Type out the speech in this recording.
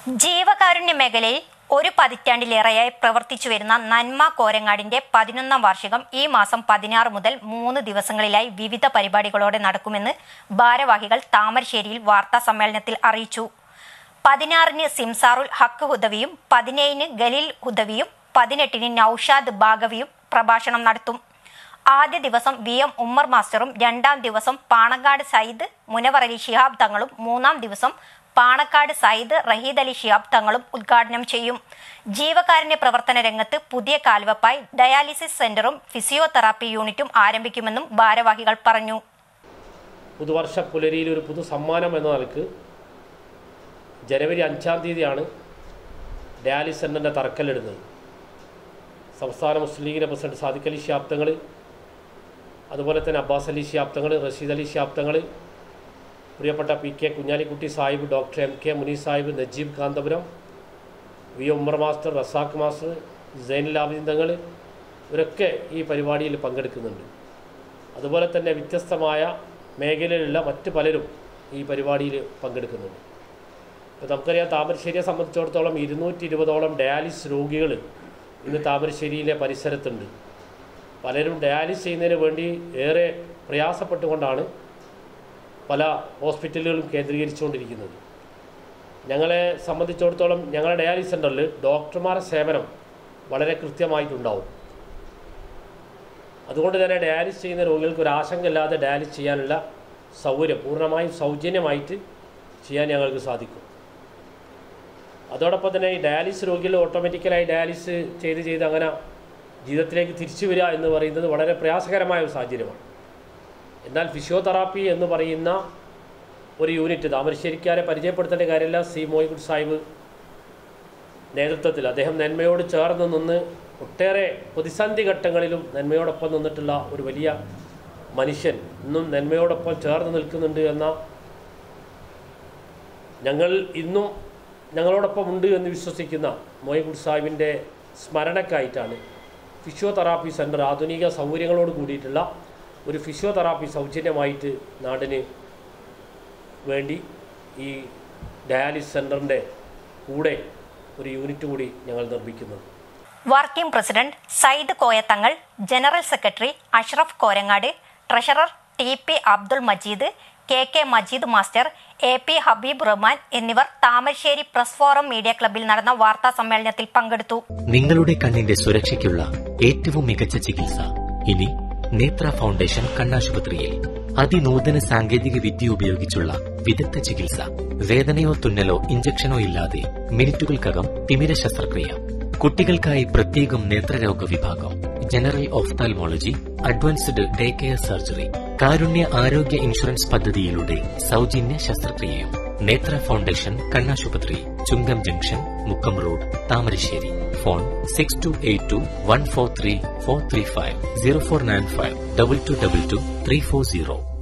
ജീവകാരുണ്യ മേഖലയിൽ ഒരു പതിറ്റാണ്ടിലേറെയായി പ്രവർത്തിച്ചു വരുന്ന നന്മ കോരങ്ങാടിന്റെ പതിനൊന്നാം വാർഷികം ഈ മാസം പതിനാറ് മുതൽ മൂന്ന് ദിവസങ്ങളിലായി വിവിധ പരിപാടികളോടെ നടക്കുമെന്ന് ഭാരവാഹികൾ താമരശ്ശേരിയിൽ വാർത്താ സമ്മേളനത്തിൽ അറിയിച്ചു പതിനാറിന് സിംസാറുൽ ഹക്ക് ഹുദവിയും പതിനേഴിന് ഗലീൽ ഹുദവിയും പതിനെട്ടിന് നൌഷാദ് ബാഗവിയും പ്രഭാഷണം നടത്തും ആദ്യ ദിവസം വി എം ഉമ്മർ മാസ്റ്ററും രണ്ടാം ദിവസം പാണക്കാട് സയ്യിദ് മുനവർ അലി ശിഹാബ് തങ്ങളും മൂന്നാം ദിവസം പാണക്കാട് സയ്യിദ് റഹീദ് അലി ശിഹാബ് തങ്ങളും ഉദ്ഘാടനം ചെയ്യും ജീവകാരുണ്യ പ്രവർത്തന രംഗത്ത് പുതിയ കാൽവപ്പായി ഡയാലിസിസ് സെന്ററും ഫിസിയോതെറാപ്പി യൂണിറ്റും ആരംഭിക്കുമെന്നും ഭാരവാഹികൾ പറഞ്ഞു പുതുവർഷ പുലരിയിൽ ഒരു പുതു സമ്മാനം എന്ന നിലക്ക് ജനുവരി അഞ്ചാം തീയതിയാണ് ഡയാലിസ് സെൻ്ററിൻ്റെ തറക്കല്ലിടുന്നത് സംസ്ഥാന മുസ്ലിം ലീഗിൻ്റെ പ്രസിഡന്റ് സാദിഖ് അലി ശാബ്ദങ്ങൾ അതുപോലെ തന്നെ അബ്ബാസ് അലി ശാബ്ദങ്ങൾ റഷീദ് അലി ശാബ്ദങ്ങൾ പ്രിയപ്പെട്ട P K Kunhalikutty Sahib doctor M K Muneer Sahib Najeeb Kanthapuram V Ummer master Razak master Zainul Abidin Thangal ഇവരൊക്കെ ഈ പരിപാടിയിൽ പങ്കെടുക്കുന്നുണ്ട് അതുപോലെ തന്നെ വ്യത്യസ്തമായ മേഖലയിലുള്ള മറ്റ് പലരും ഈ പരിപാടിയിൽ പങ്കെടുക്കുന്നുണ്ട് ഇപ്പോൾ നമുക്കറിയാം താമരശ്ശേരിയെ സംബന്ധിച്ചിടത്തോളം ഇരുന്നൂറ്റി ഇരുപതോളം ഡയാലിസ് രോഗികൾ ഇന്ന് താമരശ്ശേരിയിലെ പരിസരത്തുണ്ട് പലരും ഡയാലിസ് ചെയ്യുന്നതിന് വേണ്ടി ഏറെ പ്രയാസപ്പെട്ടുകൊണ്ടാണ് പല ഹോസ്പിറ്റലുകളും കേന്ദ്രീകരിച്ചുകൊണ്ടിരിക്കുന്നത് ഞങ്ങളെ സംബന്ധിച്ചിടത്തോളം ഞങ്ങളുടെ ഡയാലിസ് സെൻ്ററിൽ ഡോക്ടർമാരുടെ സേവനം വളരെ കൃത്യമായിട്ടുണ്ടാവും അതുകൊണ്ട് തന്നെ ഡയാലിസ് ചെയ്യുന്ന രോഗികൾക്ക് ഒരു ആശങ്കയില്ലാതെ ഡയാലിസ് ചെയ്യാനുള്ള സൗകര്യം പൂർണ്ണമായും സൗജന്യമായിട്ട് ചെയ്യാൻ ഞങ്ങൾക്ക് സാധിക്കും അതോടൊപ്പം തന്നെ ഈ ഡയാലിസ് രോഗികൾ ഓട്ടോമാറ്റിക്കലായി ഡയാലിസ് ചെയ്ത് ചെയ്ത് അങ്ങനെ ജീവിതത്തിലേക്ക് തിരിച്ചു വരിക എന്ന് പറയുന്നത് വളരെ പ്രയാസകരമായ ഒരു സാഹചര്യമാണ് എന്നാൽ ഫിസിയോതെറാപ്പി എന്ന് പറയുന്ന ഒരു യൂണിറ്റ് താമരശ്ശേരിക്കാരെ പരിചയപ്പെടുത്തേണ്ട കാര്യമില്ല സി മോയിക്കുട് സാഹിബ് നേതൃത്വത്തിൽ അദ്ദേഹം നന്മയോട് ചേർന്ന് നിന്ന് ഒട്ടേറെ പ്രതിസന്ധി ഘട്ടങ്ങളിലും നന്മയോടൊപ്പം നിന്നിട്ടുള്ള ഒരു വലിയ മനുഷ്യൻ ഇന്നും നന്മയോടൊപ്പം ചേർന്ന് നിൽക്കുന്നുണ്ട് എന്ന ഞങ്ങൾ ഇന്നും ഞങ്ങളോടൊപ്പം ഉണ്ട് എന്ന് വിശ്വസിക്കുന്ന മോയിക്കുട് സാഹിബിൻ്റെ സ്മരണക്കായിട്ടാണ് ഫിസിയോതെറാപ്പി സെൻറ്റർ ആധുനിക സൗകര്യങ്ങളോട് കൂടിയിട്ടുള്ള ഒരു ഫിസിയോതെറാപ്പി സൗജന്യമായിട്ട് നാടിന് വേണ്ടി ഈ ഡയാലിസ് സെൻറ്ററിൻ്റെ കൂടെ ഒരു യൂണിറ്റ് കൂടി ഞങ്ങൾ നിർമ്മിക്കുന്നത് working president Sayyid Koyathangal general secretary Ashraf Korangad treasurer T P Abdul Majeed K K Majeed master A P Habeeb Rahman എന്നിവർ താമരശ്ശേരി പ്രസ് ഫോറം മീഡിയ ക്ലബിൽ നടന്ന വാർത്താ സമ്മേളനത്തിൽ പങ്കെടുത്തു നിങ്ങളുടെ കണ്ണിന്റെ സുരക്ഷയ്ക്കുള്ള ഏറ്റവും മികച്ച ചികിത്സ ഇനി നേത്ര ഫൗണ്ടേഷൻ കണ്ണാശുപത്രിയിൽ അതിനൂതന സാങ്കേതിക വിദ്യ ഉപയോഗിച്ചുള്ള വിദഗ്ധ ചികിത്സ വേദനയോ തുന്നലോ ഇഞ്ചക്ഷനോ ഇല്ലാതെ മിനിറ്റുകൾക്കകം തിമിര ശസ്ത്രക്രിയ കുട്ടികൾക്കായി പ്രത്യേകം നേത്രരോഗ വിഭാഗം general ophthalmology advanced day care surgery Karunya Arogya insurance പദ്ധതിയിലൂടെ സൗജന്യ ശസ്ത്രക്രിയയും നേത്ര ഫൗണ്ടേഷൻ കണ്ണാശുപത്രി Chungam junction Mukkam road Thamarassery phone six two eight two one four three four three five zero four nine five double two double two three four zero